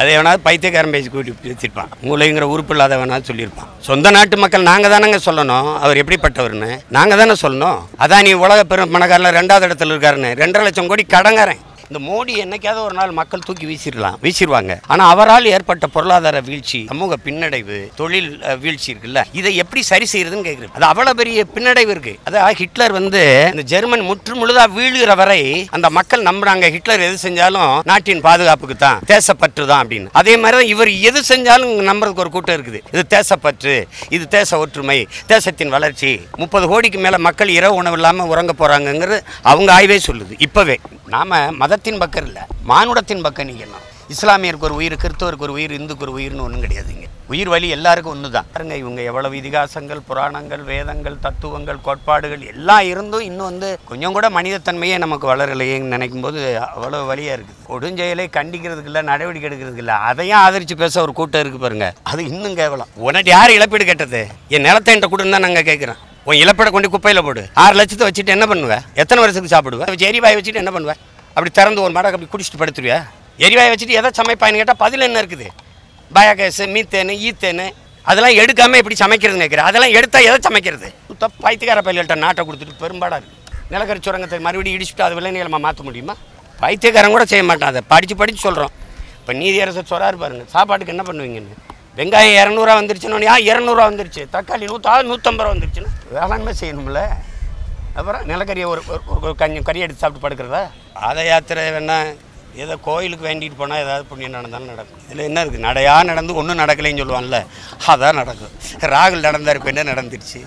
அதை எவனாவது பைத்தியக்காரன் பேசி கூட்டி பேசியிருப்பான் மூளைங்கிற உறுப்பு இல்லாதவனாவது சொல்லியிருப்பான் சொந்த நாட்டு மக்கள் நாங்கள் தானங்க சொல்லணும் அவர் எப்படிப்பட்டவர்னு நாங்கள் தானே சொல்லணும் அதான் நீ உலக பெரும் பணக்காரில் ரெண்டாவது இடத்துல இருக்காருன்னு ரெண்டரை லட்சம் கோடி கடங்காரன் இந்த மோடி என்னைக்காவது ஒரு நாள் மக்கள் தூக்கி வீசிடலாம் வீசிடுவாங்க ஆனால் அவரால் ஏற்பட்ட பொருளாதார வீழ்ச்சி சமூக பின்னடைவு தொழில் அஹ், வீழ்ச்சி இருக்குல்ல இதை எப்படி சரி செய்யறதுன்னு கேட்குறது அது அவ்வளோ பெரிய பின்னடைவு இருக்கு அதான் ஹிட்லர் வந்து இந்த ஜெர்மன் முற்று முழுதா வீழுகிற வரை அந்த மக்கள் நம்புறாங்க ஹிட்லர் எது செஞ்சாலும் நாட்டின் பாதுகாப்புக்கு தான் தேசப்பற்று தான் அப்படின்னு அதே மாதிரி தான் இவர் எது செஞ்சாலும் நம்புறதுக்கு ஒரு கூட்டம் இருக்குது இது தேசப்பற்று இது தேச ஒற்றுமை தேசத்தின் வளர்ச்சி முப்பது கோடிக்கு மேலே மக்கள் இரவு உணவு இல்லாமல் உறங்க போகிறாங்கங்கிறது அவங்க ஆய்வே சொல்லுது இப்போவே நாம மதத்தின் பக்கம் இல்லை மானுடத்தின் பக்கம் நிற்கணும் இஸ்லாமியருக்கு ஒரு உயிர் கிறிஸ்தவருக்கு ஒரு உயிர் இந்துக்கு ஒரு உயிர்னு ஒன்றும் கிடையாதுங்க உயிர் வழி எல்லாருக்கும் ஒன்று தான் பாருங்க இவங்க எவ்வளவு இதிகாசங்கள் புராணங்கள் வேதங்கள் தத்துவங்கள் கோட்பாடுகள் எல்லாம் இருந்தும் இன்னும் வந்து கொஞ்சம் கூட மனிதத்தன்மையே நமக்கு வளரலையேன்னு நினைக்கும் போது அவ்வளோ வழியாக இருக்குது கொடுஞ்செயலை கண்டிக்கிறதுக்கு இல்லை நடவடிக்கை எடுக்கிறதுக்கு இல்லை அதையும் ஆதரித்து பேச ஒரு கூட்டம் இருக்குது பாருங்க அது இன்னும் கேவலம் உனக்கு யார் இழப்பீடு கேட்டது என் நிலத்தை என்கிட்ட கொடுன்னு தான் நாங்கள் கேட்குறோம் உன் இழப்பீடை கொண்டு குப்பையில் போடு ஆறு லட்சத்தை வச்சுட்டு என்ன பண்ணுவேன் எத்தனை வருஷத்துக்கு சாப்பிடுவேன் வச்சு எரிவாயை வச்சுட்டு என்ன பண்ணுவேன் அப்படி திறந்து ஒரு மடக்கு அப்படி குடிச்சிட்டு படுத்துருவியா எரிவாயை வச்சுட்டு எதை சமைப்பான்னு கேட்டால் பதில் என்ன இருக்குது பயோகேஸு மீத்தேனு ஈத்தேனு அதெல்லாம் எடுக்காமல் எப்படி சமைக்கிறதுன்னு கேட்குறேன் அதெல்லாம் எடுத்தால் எதை சமைக்கிறது சுத்த பைத்தியக்கார பயில்கள்ட்ட நாட்டை கொடுத்துட்டு பெரும்பாடாக இருக்குது நிலக்கரி சுரங்கத்தை மறுபடியும் இடிச்சுட்டு அது விளைநிலமாக மாற்ற முடியுமா பைத்தியக்காரன் கூட செய்ய மாட்டான் அதை படித்து படித்து சொல்கிறோம் இப்போ நீதியரசர் சொல்கிறாரு பாருங்க சாப்பாட்டுக்கு என்ன பண்ணுவீங்கன்னு வெங்காயம் இரநூறுவா வந்துருச்சுன்னு ஆ இரநூறுவா வந்துருச்சு தக்காளி நூற்றா நூற்றம்பது ரூபா வந்துருச்சுன்னு வேளாண்மை செய்யணும்ல அப்புறம் நிலக்கரியை ஒரு ஒரு- ஒரு ஒரு கஞ்சி கறி எடுத்து சாப்பிட்டு படுக்கிறதா பாத யாத்திரை வேணா ஏதோ கோயிலுக்கு வேண்டிட்டு போனால் ஏதாவது புண்ணியம் நடந்தாலும் நடக்கும் இதில் என்ன இருக்குது நடையா நடந்து ஒன்றும் நடக்கலைன்னு சொல்லுவான்ல அதான் நடக்கும் ராகுல் நடந்தார் இப்போ என்ன நடந்துருச்சு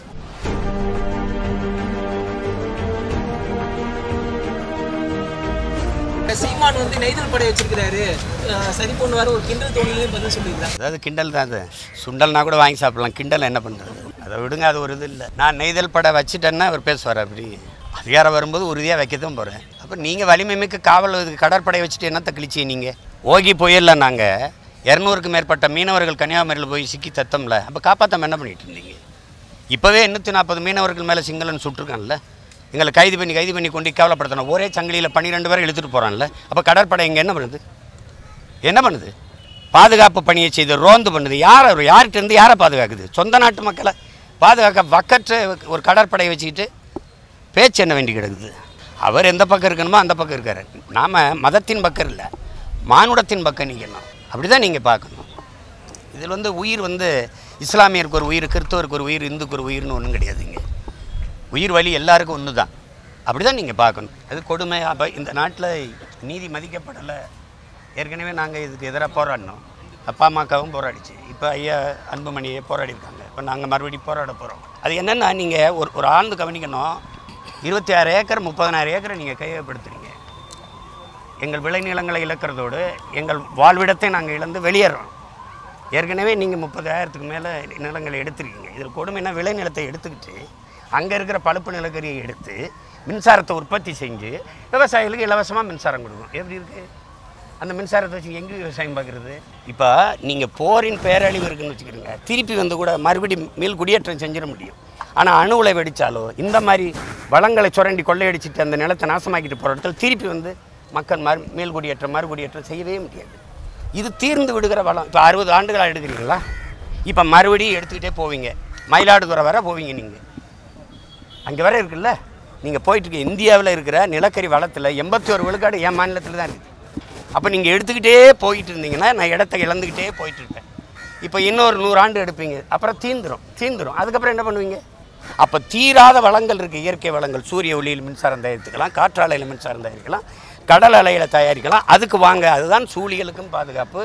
சீமான் வந்து நெய்தல் படை வச்சிருக்கிறாரு அஹ் சரி பண்ணுவாரு ஒரு கிண்டல் தோணிலையும் பதில் சொல்லியிருக்காங்க அதாவது கிண்டல் தான் அது சுண்டல்னா கூட வாங்கி சாப்பிடலாம் கிண்டல் என்ன பண்ணுறது அதை விடுங்க அது ஒரு இது இல்லை நான் நெய்தல் படை வச்சுட்டேன்னா அவர் பேசுவார் அப்படி அதிகாரம் வரும்போது உறுதியாக வைக்க தான் போகிறேன் அப்போ நீங்கள் வலிமை மிக்க காவல் இதுக்கு கடற்படை வச்சுட்டு என்னத்தை கிழிச்சிய நீங்கள் ஓகி புயலில் நாங்கள் இரநூறுக்கு மேற்பட்ட மீனவர்கள் கன்னியாகுமரியில் போய் சிக்கி தத்தம்ல அப்போ காப்பாற்றாம என்ன பண்ணிட்டு இருந்தீங்க இப்போவே எண்ணூற்றி நாற்பது மீனவர்கள் மேலே சிங்களன் சுட்டிருக்கான்ல எங்களை கைது பண்ணி கைது பண்ணி கொண்டு கேவலப்படுத்தணும் ஒரே சங்கிலியில் பன்னிரெண்டு பேரை இழுத்துட்டு போகிறான்ல அப்போ கடற்படை இங்கே என்ன பண்ணுது என்ன பண்ணுது பாதுகாப்பு பணியை செய்து ரோந்து பண்ணுது யார் அவர் யார்கிட்ட இருந்து யாரை பாதுகாக்குது சொந்த நாட்டு மக்களை பாதுகாக்க வக்கற்ற ஒரு கடற்படையை வச்சுக்கிட்டு பேச்சு என்ன வேண்டி கிடக்குது அவர் எந்த பக்கம் இருக்கணுமோ அந்த பக்கம் இருக்காரு நாம் மதத்தின் பக்கம் இல்லை மானுடத்தின் பக்கம் நிற்கணும் அப்படி தான் நீங்கள் பார்க்கணும் இதில் வந்து உயிர் வந்து இஸ்லாமியருக்கு ஒரு உயிர் கிறிஸ்தவருக்கு ஒரு உயிர் இந்துக்கு ஒரு உயிர்னு ஒன்றும் கிடையாதுங்க உயிர் வழி எல்லாருக்கும் ஒன்று தான் அப்படி தான் நீங்கள் பார்க்கணும் அது கொடுமை அப்போ இந்த நாட்டில் நீதி மதிக்கப்படலை ஏற்கனவே நாங்கள் இதுக்கு எதிராக போராடினோம் அப்பா அம்மாக்காவும் போராடிச்சு இப்போ ஐயா அன்புமணியை போராடிருக்காங்க இப்போ நாங்கள் மறுபடியும் போராட போகிறோம் அது என்னென்னா நீங்கள் ஒரு ஒரு ஆழ்ந்து கவனிக்கணும் இருபத்தி ஆறு ஏக்கர் முப்பதனாயிரம் ஏக்கரை நீங்கள் கையகப்படுத்துறீங்க எங்கள் விளைநிலங்களை இழக்கிறதோடு எங்கள் வாழ்விடத்தை நாங்கள் இழந்து வெளியேறோம் ஏற்கனவே நீங்கள் முப்பதாயிரத்துக்கு மேலே நிலங்களை எடுத்திருக்கீங்க இதில் கொடுமைனா விளைநிலத்தை எடுத்துக்கிட்டு அங்கே இருக்கிற பழுப்பு நிலக்கரியை எடுத்து மின்சாரத்தை உற்பத்தி செஞ்சு விவசாயிகளுக்கு இலவசமாக மின்சாரம் கொடுக்கும் எப்படி இருக்குது அந்த மின்சாரத்தை வச்சு எங்கே விவசாயம் பார்க்குறது இப்போ நீங்கள் போரின் பேரழிவு இருக்குன்னு வச்சுக்கிறீங்க திருப்பி வந்து கூட மறுபடியும் மீள் குடியேற்றம் செஞ்சிட முடியும் ஆனால் அணு உலை வெடித்தாலோ இந்த மாதிரி வளங்களை சுரண்டி கொள்ளையடிச்சிட்டு அந்த நிலத்தை நாசமாக்கிட்டு போகிற இடத்துல திருப்பி வந்து மக்கள் மறு மீள் குடியேற்றம் மறுகுடியேற்றம் செய்யவே முடியாது இது தீர்ந்து விடுகிற வளம் இப்போ அறுபது ஆண்டுகளாக எடுக்கிறீங்களா இப்போ மறுபடியும் எடுத்துக்கிட்டே போவீங்க மயிலாடுதுறை வர போவீங்க நீங்கள் அங்கே வர இருக்குல்ல நீங்கள் போயிட்டுருக்க இந்தியாவில் இருக்கிற நிலக்கரி வளத்தில் எண்பத்தி ஒரு விழுக்காடு என் மாநிலத்தில் தான் இருக்குது அப்போ நீங்கள் எடுத்துக்கிட்டே போயிட்டு இருந்தீங்கன்னா நான் இடத்த இழந்துக்கிட்டே போயிட்டு இருப்பேன் இப்போ இன்னொரு நூறு ஆண்டு எடுப்பீங்க அப்புறம் தீந்துரும் தீந்துரும் அதுக்கப்புறம் என்ன பண்ணுவீங்க அப்போ தீராத வளங்கள் இருக்குது இயற்கை வளங்கள் சூரிய ஒளியில் மின்சாரம் தயாரித்துக்கலாம் காற்றாலையில் மின்சாரம் தயாரிக்கலாம் கடல் அலையில் தயாரிக்கலாம் அதுக்கு வாங்க அதுதான் சூழிகளுக்கும் பாதுகாப்பு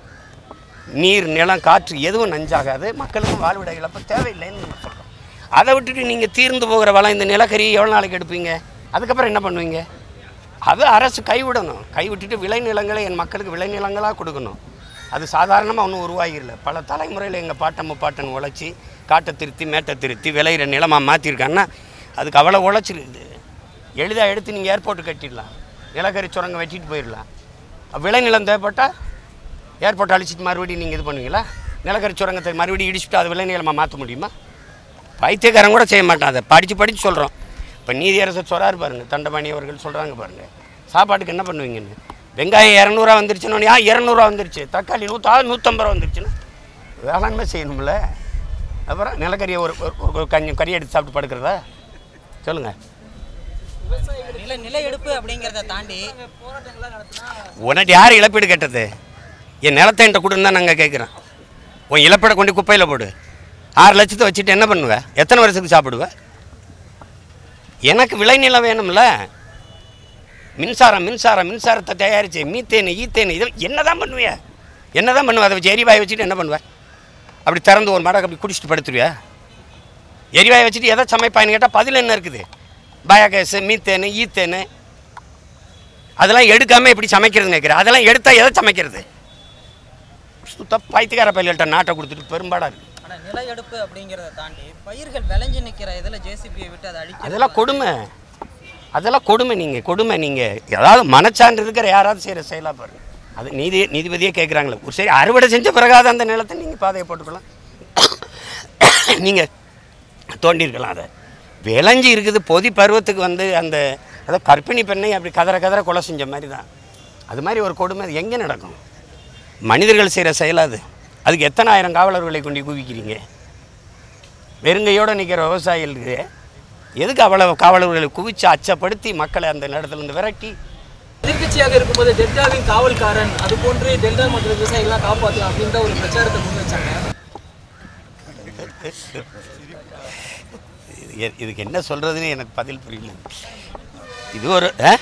நீர் நிலம் காற்று எதுவும் நஞ்சாகாது மக்களுக்கும் வாழ்விட இழப்பு தேவையில்லைன்னு நம்ம சொல்கிறோம் அதை விட்டுட்டு நீங்கள் தீர்ந்து போகிற வளம் இந்த நிலக்கரி எவ்வளோ நாளைக்கு எடுப்பீங்க அதுக்கப்புறம் என்ன பண்ணுவீங்க அது அரசு கைவிடணும் கைவிட்டுட்டு விளைநிலங்களை என் மக்களுக்கு விளைநிலங்களாக கொடுக்கணும் அது சாதாரணமாக ஒன்றும் உருவாகிடல பல தலைமுறையில் எங்கள் பாட்டன் முப்பாட்டன் உழைச்சி காட்டை திருத்தி மேட்டை திருத்தி விளையிற நிலமாக மாற்றிருக்காங்கன்னா அதுக்கு அவ்வளோ உழைச்சிருக்குது எளிதாக எடுத்து நீங்கள் ஏர்போர்ட்டு கட்டிடலாம் நிலக்கரி சுரங்கம் வெட்டிட்டு போயிடலாம் விளைநிலம் தேவைப்பட்டால் ஏர்போர்ட் அழிச்சிட்டு மறுபடியும் நீங்கள் இது பண்ணுவீங்களா நிலக்கரி சுரங்கத்தை மறுபடியும் இடிச்சுட்டு அது விளைநிலமாக மாற்ற முடியுமா பைத்தியக்காரன் கூட செய்ய மாட்டான் அதை படித்து படித்து சொல்கிறோம் இப்போ நீதியரசர் சொல்கிறாரு பாருங்க தண்டபாணி அவர்கள் சொல்கிறாங்க பாருங்க சாப்பாட்டுக்கு என்ன பண்ணுவீங்கன்னு வெங்காயம் இரநூறுவா வந்துருச்சுன்னு ஆ இரநூறுவா வந்துருச்சு தக்காளி நூற்றா நூற்றம்பது ரூபா வந்துருச்சுன்னா வேளாண்மை செய்யணும்ல அப்புறம் நிலக்கரியை ஒரு ஒரு- ஒரு கஞ்சி கறி எடுத்து சாப்பிட்டு படுக்கிறதா சொல்லுங்கள் நில நில எடுப்பு அப்படிங்கிறத தாண்டி போராட்டங்கள்லாம் நடத்தினா உனக்கு யார் இழப்பீடு கேட்டது என் நிலத்தை என்கிட்ட கொடுன்னு தான் நாங்கள் கேட்குறோம் உன் இழப்பீடை கொண்டு குப்பையில் போடு ஆறு லட்சத்தை வச்சுட்டு என்ன பண்ணுவ எத்தனை வருஷத்துக்கு சாப்பிடுவ எனக்கு விளைநிலம் வேணும்ல மின்சாரம் மின்சாரம் மின்சாரத்தை தயாரித்து மீத்தேனு ஈத்தேனு இதை என்ன தான் பண்ணுவிய என்ன தான் பண்ணுவ அதை வச்சு எரிவாயை வச்சுட்டு என்ன பண்ணுவ அப்படி திறந்து ஒரு மடக்கு அப்படி குடிச்சிட்டு படுத்துருவியா எரிவாயை வச்சுட்டு எதை சமைப்பான்னு கேட்டால் பதில் என்ன இருக்குது பயோகேஸு மீத்தேனு ஈத்தேனு அதெல்லாம் எடுக்காமல் எப்படி சமைக்கிறதுன்னு கேட்குறேன் அதெல்லாம் எடுத்தால் எதை சமைக்கிறது சுத்த பைத்தியக்கார பயில்கிட்ட நாட்டை கொடுத்துட்டு பெரும்பாடாக இருக்குது ஆனா நில எடுப்பு அப்படிங்கிறத தாண்டி பயிர்கள் விளைஞ்சு நிக்கிற இதுல ஜேசிபியை விட்டு அதை அழிக்க அதெல்லாம் கொடுமை அதெல்லாம் கொடுமை நீங்கள் கொடுமை நீங்கள் ஏதாவது மனச்சான்று இருக்கிற யாராவது செய்கிற செயலாக பாருங்க அது நீதி நீதிபதியே கேட்குறாங்களே ஒரு சரி அறுவடை செஞ்ச பிறகாத அந்த நிலத்தை நீங்கள் பாதையை போட்டுக்கலாம் நீங்கள் தோண்டியிருக்கலாம் அதை விளைஞ்சி இருக்குது பொதி பருவத்துக்கு வந்து அந்த அதாவது கர்ப்பிணி பெண்ணை அப்படி கதற கதற கொலை செஞ்ச மாதிரி தான் அது மாதிரி ஒரு கொடுமை அது எங்கே நடக்கும் மனிதர்கள் செய்கிற செயலா அது அதுக்கு எத்தனை ஆயிரம் காவலர்களை கொண்டு குவிக்கிறீங்க வெறுங்கையோடு நிற்கிற விவசாயிகளுக்கு எதுக்கு அவ்வளவு காவலர்களை குவிச்சு அச்சப்படுத்தி மக்களை அந்த இடத்துலேருந்து விரட்டி எதிர்க்கட்சியாக இருக்கும்போது டெல்டாவின் காவல்காரன் அது போன்று டெல்டா மற்றும் விவசாயிகள்லாம் காப்பாற்றலாம் அப்படின்ற ஒரு பிரச்சாரத்தை முன் வச்சாங்க இது எ- இதுக்கு என்ன சொல்கிறதுன்னு எனக்கு பதில் புரியல இது ஒரு ஆ?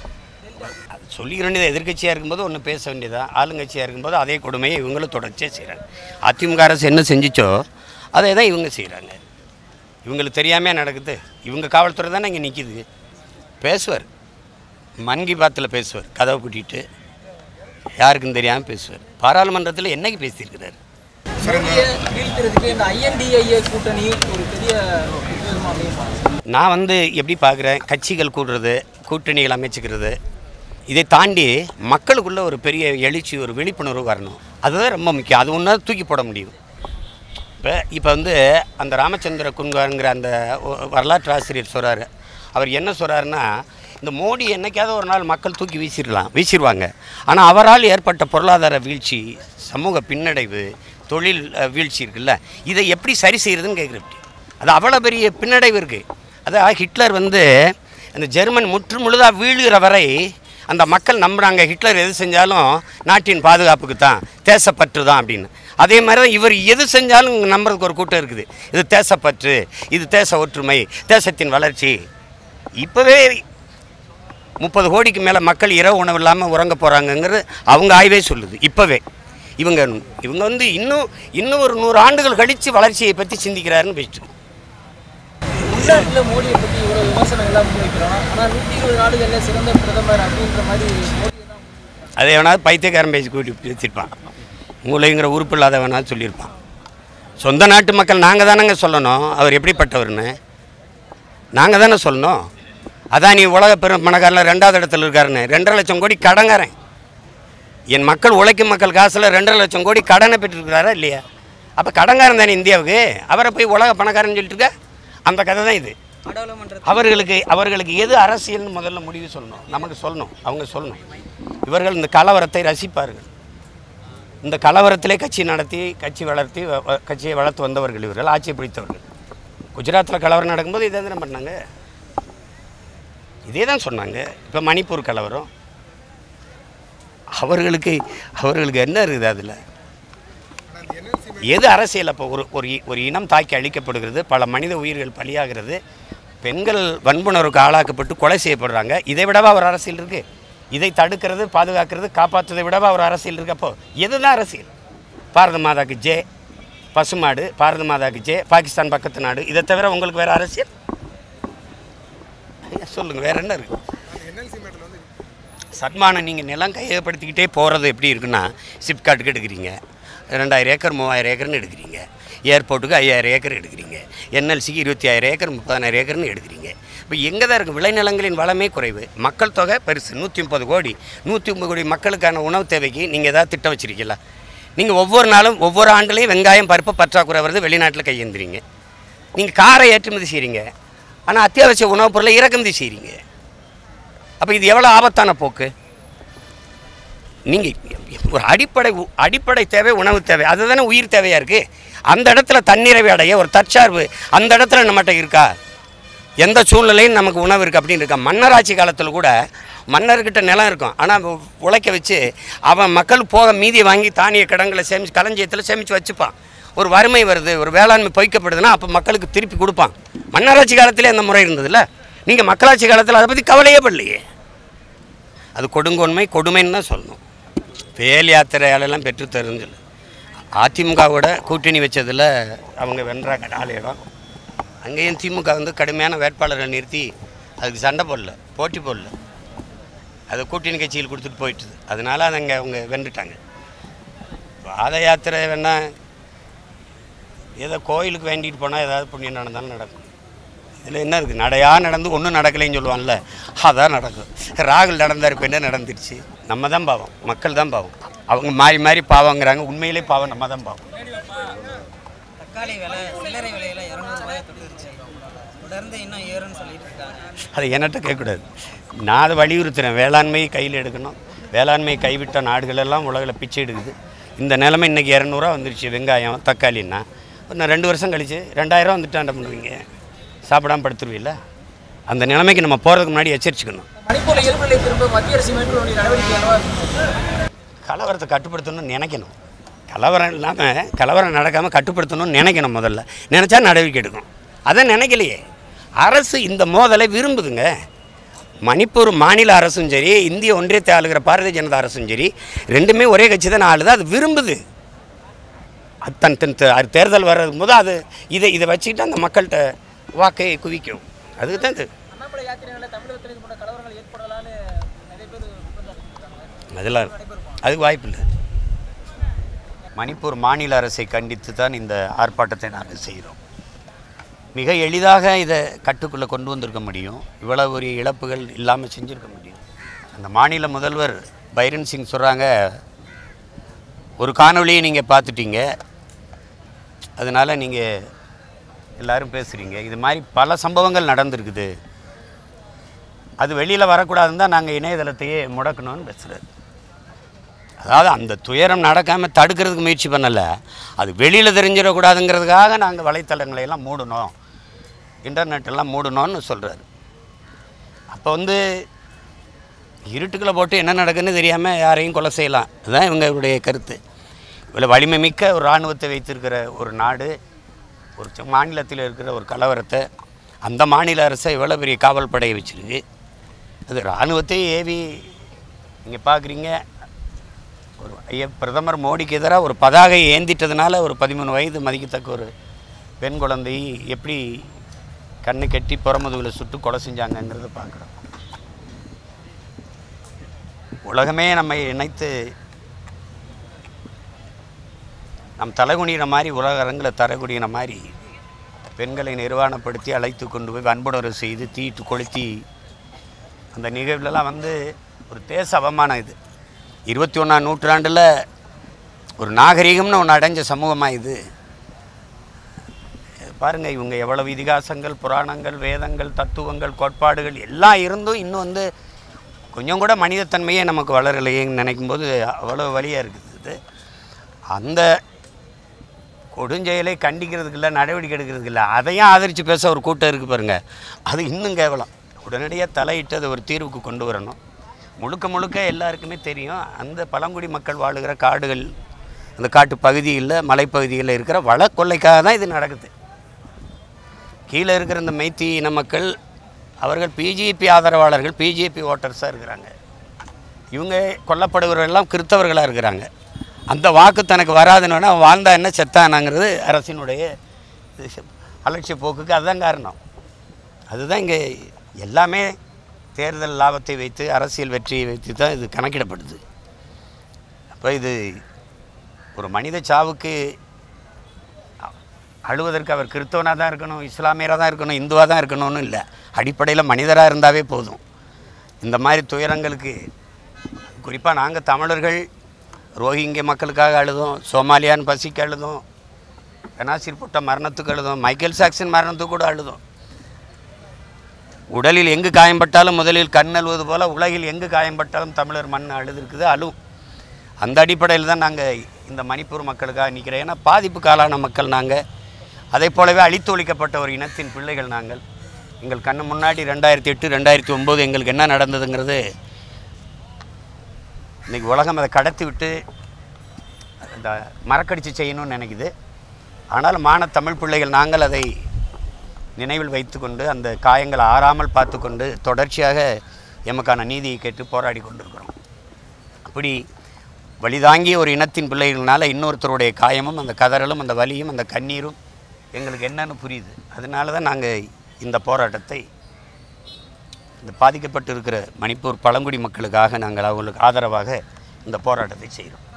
அது சொல்லிக்க வேண்டியது எதிர்க்கட்சியாக இருக்கும்போது ஒன்று பேச வேண்டியதா ஆளுங்கட்சியாக இருக்கும்போது அதே கொடுமையை இவங்களும் தொடர்ச்சியாக செய்கிறாங்க அதிமுக அரசு என்ன செஞ்சிச்சோ அதை தான் இவங்க செய்கிறாங்க இவங்களுக்கு தெரியாமல் நடக்குது இவங்க காவல்துறை தானே இங்கே நிற்கிது பேசுவார் மன் கி பாத்தில் பேசுவார் கதவை கூட்டிகிட்டு யாருக்கும் தெரியாமல் பேசுவார் பாராளுமன்றத்தில் என்னைக்கு பேசியிருக்கிறார் மோடியை வீழ்த்துறதுக்கு இந்த ஐஎன்டிஐஏ கூட்டணி ஒரு பெரிய உத்வேகமா அமையும் நான் வந்து எப்படி பார்க்குறேன் கட்சிகள் கூடுறது கூட்டணிகள் அமைச்சுக்கிறது இதை தாண்டி மக்களுக்குள்ள ஒரு பெரிய எழுச்சி ஒரு விழிப்புணர்வு வரணும் அதுதான் ரொம்ப முக்கியம் அது ஒன்றா தூக்கி போட முடியும் இப்போ இப்போ வந்து அந்த ராமச்சந்திர குன்வாருங்கிற அந்த ஒ- வரலாற்று ஆசிரியர் சொல்கிறாரு அவர் என்ன சொல்கிறாருன்னா இந்த மோடி என்னைக்காவது ஒரு நாள் மக்கள் தூக்கி வீசிடலாம் வீசிடுவாங்க ஆனால் அவரால் ஏற்பட்ட பொருளாதார வீழ்ச்சி சமூக பின்னடைவு தொழில் அஹ், வீழ்ச்சி இருக்குல்ல இதை எப்படி சரி செய்கிறதுன்னு கேட்குறப்படி அது அவ்வளோ பெரிய பின்னடைவு இருக்குது அதான் ஹிட்லர் வந்து அந்த ஜெர்மன் முற்று முழுதாக வீழுகிற வரை அந்த மக்கள் நம்புகிறாங்க ஹிட்லர் எது செஞ்சாலும் நாட்டின் பாதுகாப்புக்கு தான் தேசப்பற்று தான் அப்படின்னு அதே மாதிரி தான் இவர் எது செஞ்சாலும் நம்புறதுக்கு ஒரு கூட்டம் இருக்குது இது தேசப்பற்று இது தேச ஒற்றுமை தேசத்தின் வளர்ச்சி இப்போவே முப்பது கோடிக்கு மேலே மக்கள் இரவு உணவு இல்லாமல் உறங்க போகிறாங்கங்கிறது அவங்க ஆய்வே சொல்லுது இப்போவே இவங்க இவங்க வந்து இன்னும் இன்னும் ஒரு நூறு ஆண்டுகள் கழித்து வளர்ச்சியை பற்றி சிந்திக்கிறாருன்னு பேசிட்டு உள்நாட்டில் மோடியை பற்றி இவ்வளோ விமர்சனங்கள்லாம் முன்வைக்கிறோம் ஆனால் நூற்றி இருபது நாடுகளில் சிறந்த பிரதமர் அப்படின்ற மாதிரி மோடியை தான் அதை வேணாவது பைத்தியக்காரன் பேசி கூட்டி பேசியிருப்பான் மூளைங்கிற உறுப்பு இல்லாத வேணாலும் சொல்லியிருப்பான் சொந்த நாட்டு மக்கள் நாங்கள் தானேங்க சொல்லணும் அவர் எப்படிப்பட்டவர்னு நாங்கள் தானே சொல்லணும் அதான் நீ உலக பெரும் பணக்காரில் ரெண்டாவது இடத்துல இருக்காருன்னு ரெண்டரை லட்சம் கோடி கடங்காரன் என் மக்கள் உழைக்கும் மக்கள் காசில் ரெண்டரை லட்சம் கோடி கடனை பெற்றிருக்கிறாரா இல்லையா அப்போ கடங்காரன் தானே இந்தியாவுக்கு அவரை போய் உலக பணக்காரன்னு சொல்லிட்டு இருக்க அந்த கதை தான் இது நாடாளுமன்றத்தில் அவர்களுக்கு அவர்களுக்கு எது அரசியல்னு முதல்ல முடிவு சொல்லணும் நமக்கு சொல்லணும் அவங்க சொல்லணும் இவர்கள் இந்த கலவரத்தை ரசிப்பார்கள் இந்த கலவரத்திலே கட்சி நடத்தி கட்சி வளர்த்தி வ- வ- கட்சியை வளர்த்து வந்தவர்கள் இவர்கள் ஆட்சியை பிடித்தவர்கள் குஜராத்தில் கலவரம் நடக்கும்போது இதே தானே பண்ணாங்க இதே தான் சொன்னாங்க இப்போ மணிப்பூர் கலவரம் அவர்களுக்கு அவர்களுக்கு என்ன இருக்குது அதில் எது அரசியல் அப்போ ஒரு ஒரு இ- ஒரு இனம் தாக்கி அழிக்கப்படுகிறது பல மனித உயிர்கள் பலியாகிறது பெண்கள் வன்புணர்வுக்கு ஆளாக்கப்பட்டு கொலை செய்யப்படுறாங்க இதை விடவா ஒரு அரசியல் இருக்கு இதை தடுக்கிறது பாதுகாக்கிறது காப்பாற்றுவதை விடவா ஒரு அரசியல் இருக்கு அப்போ எதுதான் அரசியல் பாரத மாதாக்கு ஜே பசுமாடு பாரத மாதாக்கு ஜே பாகிஸ்தான் பக்கத்து நாடு இதை தவிர உங்களுக்கு வேற அரசியல் ஐயா, சொல்லுங்க வேற என்ன இருக்கு சன்மானம் நீங்கள் நிலம் கையகப்படுத்திக்கிட்டே போகிறது எப்படி இருக்குன்னா சிப்காட்டுக்கு எடுக்கிறீங்க ரெண்டாயிரம் ஏக்கர் மூவாயிரம் ஏக்கர்னு எடுக்கிறீங்க ஏர்போர்ட்டுக்கு ஐயாயிரம் ஏக்கர் எடுக்கிறீங்க என்எல்சிக்கு இருபத்தி ஆயிரம் ஏக்கர் முப்பதாயிரம் ஏக்கர்னு எடுக்கிறீங்க இப்போ எங்கே தான் இருக்குது விளைநிலங்களின் வளமே குறைவு மக்கள் தொகை பெருசு நூற்றி முப்பது கோடி நூற்றி முப்பது கோடி மக்களுக்கான உணவு தேவைக்கு நீங்கள் ஏதாவது திட்டம் வச்சுருக்கீங்களா நீங்கள் ஒவ்வொரு நாளும் ஒவ்வொரு ஆண்டுலேயும் வெங்காயம் பருப்பு பற்றாக்குறை வருது வெளிநாட்டில் கையேந்துறீங்க நீங்கள் காரை ஏற்றுமதி செய்கிறீங்க ஆனால் அத்தியாவசிய உணவுப் பொருளை இறக்குமதி செய்கிறீங்க அப்போ இது எவ்வளோ ஆபத்தான போக்கு நீங்கள் ஒரு அடிப்படை உ- அடிப்படை தேவை உணவு தேவை அதுதானே உயிர் தேவையாக இருக்குது அந்த இடத்துல தன்னிறைவு அடைய ஒரு தற்சார்பு அந்த இடத்துல நம்மகிட்ட இருக்கா எந்த சூழ்நிலையும் நமக்கு உணவு இருக்குது அப்படின்னு இருக்கா மன்னராட்சி காலத்தில் கூட மன்னர்கிட்ட நிலம் இருக்கும் ஆனால் உழைக்க வச்சு அவன் மக்கள் போக மீதியை வாங்கி தானிய கிடங்களை சேமிச்சு களஞ்சியத்தில் சேமித்து வச்சுப்பான் ஒரு வறுமை வருது ஒரு வேளாண்மை பொய்க்கப்படுதுன்னா அப்போ மக்களுக்கு திருப்பி கொடுப்பான் மன்னராட்சி காலத்திலே அந்த முறை இருந்ததுல்ல நீங்கள் மக்களாட்சி காலத்தில் அதை பற்றி கவலையே படலையே அது கொடுங்கொன்மை கொடுமைன்னு தான் சொல்லணும் வேல் யாத்திரையாலெல்லாம் பெற்று தெரிஞ்சல அதிமுகவோட கூட்டணி வச்சதில் அவங்க வென்றாங்க நாலு இடம் அங்கேயும் திமுக வந்து கடுமையான வேட்பாளர்களை நிறுத்தி அதுக்கு சண்டை போடல போட்டி போடல அது கூட்டணி கட்சியில் கொடுத்துட்டு போயிட்டுது அதனால அது அங்கே அவங்க வென்றுட்டாங்க பாத யாத்திரை வேணா ஏதோ கோயிலுக்கு வேண்டிட்டு போனால் ஏதாவது புண்ணியம் நடந்தாலும் நடக்கும் இதில் என்ன இருக்குது நடையா நடந்து ஒன்றும் நடக்கலைன்னு சொல்லுவான்ல அதான் நடக்கும் ராகுல் நடந்தார் இப்போ என்ன நடந்துருச்சு நம்ம தான் பாவம் மக்கள் தான் பாவம் அவங்க மாறி மாறி பாவங்கிறாங்க உண்மையிலே பாவம் நம்ம தான் பாவம் தக்காளி விலை சில்லறை விலையில இரநூறுபாயை தொட்டுருச்சு தொடர்ந்து இன்னும் ஏறுன்னு சொல்லிட்டு இருக்காங்க அதை என்கிட்ட கேட்கக்கூடாது நான் அதை வலியுறுத்துறேன் வேளாண்மையை கையில் எடுக்கணும் வேளாண்மையை கைவிட்ட நாடுகளெல்லாம் உலகில் பிச்சை எடுக்குது இந்த நிலைமை இன்றைக்கி இரநூறுவா வந்துருச்சு வெங்காயம் தக்காளின்னா இன்னும் ரெண்டு வருஷம் கழிச்சு ரெண்டாயிரம் வந்துட்டு என்ன பண்ணுவீங்க சாப்பிடாம படுத்துருவீல்ல அந்த நிலைமைக்கு நம்ம போகிறதுக்கு முன்னாடி எச்சரிச்சுக்கணும் மணிப்பூர்ல இயல்பு நிலை திரும்ப மத்திய அரசு மேற்கொள்ள வேண்டிய நடவடிக்கை என்னவா இருக்கும் கலவரத்தை கட்டுப்படுத்தணும்னு நினைக்கணும் கலவரம் இல்லாமல் கலவரம் நடக்காமல் கட்டுப்படுத்தணும்னு நினைக்கணும் முதல்ல நினச்சா நடவடிக்கை எடுக்கும் அதை நினைக்கலையே அரசு இந்த மோதலை விரும்புதுங்க மணிப்பூர் மாநில அரசும் சரி இந்திய ஒன்றியத்தை ஆளுகிற பாரதிய ஜனதா அரசும் சரி ரெண்டுமே ஒரே கட்சி தான் ஆளுது அது விரும்புது அது தன் தன் த- அது தேர்தல் வர்றது போது அது இதை இதை வச்சுக்கிட்டு அந்த மக்கள்கிட்ட வாக்கை குவிக்கும் அதுக்கு தான் இது அண்ணாமலை யாத்திரைகளை தமிழகத்தில் இது போன்ற கலவரங்கள் ஏற்படலான்னு நிறைய பேர் குற்றம் சாட்டியிருக்காங்க அதெல்லாம் அதுக்கு வாய்ப்பு இல்லை மணிப்பூர் மாநில அரசை கண்டித்து தான் இந்த ஆர்ப்பாட்டத்தை நாங்கள் செய்கிறோம் மிக எளிதாக இதை கட்டுக்குள்ளே கொண்டு வந்திருக்க முடியும் இவ்வளவு ஒரு இழப்புகள் இல்லாமல் செஞ்சுருக்க முடியும் அந்த மாநில முதல்வர் பைரன் சிங் சொல்கிறாங்க ஒரு காணொளியை நீங்கள் பார்த்துட்டீங்க அதனால் நீங்கள் எல்லாரும் பேசுகிறீங்க இது மாதிரி பல சம்பவங்கள் நடந்திருக்குது அது வெளியில் வரக்கூடாதுன்னு தான் நாங்கள் இணையதளத்தையே முடக்கணும்னு பேசுகிறாரு அதாவது அந்த துயரம் நடக்காமல் தடுக்கிறதுக்கு முயற்சி பண்ணலை அது வெளியில் தெரிஞ்சிடக்கூடாதுங்கிறதுக்காக நாங்கள் வலைத்தளங்களை எல்லாம் மூடணும் இன்டர்நெட் எல்லாம் மூடணும்னு சொல்கிறாரு அப்போ வந்து இருட்டுக்குள்ளே போட்டு என்ன நடக்குன்னு தெரியாமல் யாரையும் கொலை செய்யலாம் அதுதான் இவங்களுடைய கருத்து இவ்வளோ வலிமை மிக்க ஒரு இராணுவத்தை வைத்திருக்கிற ஒரு நாடு ஒரு ச- மாநிலத்தில் இருக்கிற ஒரு கலவரத்தை அந்த மாநில அரசை இவ்வளோ பெரிய காவல் படையை வச்சிருக்கு அது இராணுவத்தை ஏவி நீங்கள் பார்க்குறீங்க ஒரு ஐயா பிரதமர் மோடிக்கு எதிராக ஒரு பதாகை ஏந்திட்டதுனால ஒரு பதிமூணு வயது மதிக்கத்தக்க ஒரு பெண் குழந்தை எப்படி கண்ணு கட்டி புறமுதுகில் சுட்டு கொலை செஞ்சாங்கங்கிறத பார்க்குறோம் உலகமே நம்மை இணைத்து நம் தலைகுனிகிற மாதிரி உலக அரங்கில் தரகுடியின மாதிரி பெண்களை நிர்வாணப்படுத்தி அழைத்து கொண்டு போய் வன்புணர்வு செய்து தீட்டு கொளுத்தி அந்த நிகழ்வுலலாம் வந்து ஒரு தேச அவமானம் இது இருபத்தி ஒன்றாம் நூற்றாண்டில் ஒரு நாகரிகம்னு ஒன்று அடைஞ்ச சமூகமாக இது பாருங்கள் இவங்க எவ்வளவு இதிகாசங்கள் புராணங்கள் வேதங்கள் தத்துவங்கள் கோட்பாடுகள் எல்லாம் இருந்தும் இன்னும் வந்து கொஞ்சம் கூட மனிதத்தன்மையே நமக்கு வளரலையேன்னு நினைக்கும் போது அவ்வளோ வழியாக இருக்குது இது அந்த கொடுஞ்செயலை கண்டிக்கிறதுக்கு இல்லை நடவடிக்கை எடுக்கிறதுக்கு இல்லை அதையும் ஆதரித்து பேச ஒரு கூட்டம் இருக்குது பாருங்க அது இன்னும் கேவலம் உடனடியாக தலையிட்டு அதை ஒரு தீர்வுக்கு கொண்டு வரணும் முழுக்க முழுக்க எல்லாருக்குமே தெரியும் அந்த பழங்குடி மக்கள் வாழுகிற காடுகள் அந்த காட்டு பகுதியில் மலைப்பகுதிகளில் இருக்கிற வள கொள்ளைக்காக தான் இது நடக்குது கீழே இருக்கிற இந்த மைத்தி இன மக்கள் அவர்கள் பிஜேபி ஆதரவாளர்கள் பிஜேபி ஓட்டர்ஸாக இருக்கிறாங்க இவங்க கொல்லப்படுபவர்களெல்லாம் கிறித்தவர்களாக இருக்கிறாங்க அந்த வாக்கு தனக்கு வராதுன்னு அவன் வாழ்ந்தா என்ன செத்தானாங்கிறது அரசினுடைய இது அலட்சிய போக்குக்கு அதுதான் காரணம் அதுதான் இங்கே எல்லாமே தேர்தல் லாபத்தை வைத்து அரசியல் வெற்றியை வைத்து தான் இது கணக்கிடப்படுது அப்போ இது ஒரு மனித சாவுக்கு அ- அழுவதற்கு அவர் கிறிஸ்தவனாக தான் இருக்கணும் இஸ்லாமியராக தான் இருக்கணும் இந்துவாக தான் இருக்கணும்னு இல்லை அடிப்படையில் மனிதராக இருந்தாவே போதும் இந்த மாதிரி துயரங்களுக்கு குறிப்பாக நாங்கள் தமிழர்கள் ரோஹிங்கிய மக்களுக்காக அழுதோம் சோமாலியான் பசிக்கு அழுதோம் பெனாசிர் புட்ட மரணத்துக்கு அழுதோம் மைக்கேல் சாக்சன் மரணத்துக்கு கூட அழுதோம் உடலில் எங்கு காயம்பட்டாலும் முதலில் கண் அழுவது போல உலகில் எங்கு காயம்பட்டாலும் தமிழர் மண் அழுதுருக்குது அழுவும் அந்த அடிப்படையில் தான் நாங்கள் இந்த மணிப்பூர் மக்களுக்காக நிற்கிறோம் ஏன்னா பாதிப்புக்காலான மக்கள் நாங்கள் அதே போலவே அழித்தொழிக்கப்பட்ட ஒரு இனத்தின் பிள்ளைகள் நாங்கள் எங்கள் கண்ணு முன்னாடி ரெண்டாயிரத்தி எட்டு ரெண்டாயிரத்தி ஒம்பது எங்களுக்கு என்ன நடந்ததுங்கிறது இன்றைக்கி உலகம் அதை கடத்தி விட்டு இந்த மறக்கடிச்சு செய்யணும்னு நினைக்குது ஆனால் மான தமிழ் பிள்ளைகள் நாங்கள் அதை நினைவில் வைத்துக்கொண்டு அந்த காயங்களை ஆறாமல் பார்த்துக்கொண்டு தொடர்ச்சியாக எமக்கான நீதியை கேட்டு போராடி கொண்டிருக்கிறோம் அப்படி வழிதாங்கிய ஒரு இனத்தின் பிள்ளைகள்னால இன்னொருத்தருடைய காயமும் அந்த கதறலும் அந்த வலியும் அந்த கண்ணீரும் எங்களுக்கு என்னன்னு புரியுது அதனால தான் நாங்கள் இந்த போராட்டத்தை இந்த பாதிக்கப்பட்டு இருக்கிற மணிப்பூர் பழங்குடி மக்களுக்காக நாங்கள் அவங்களுக்கு ஆதரவாக இந்த போராட்டத்தை செய்கிறோம்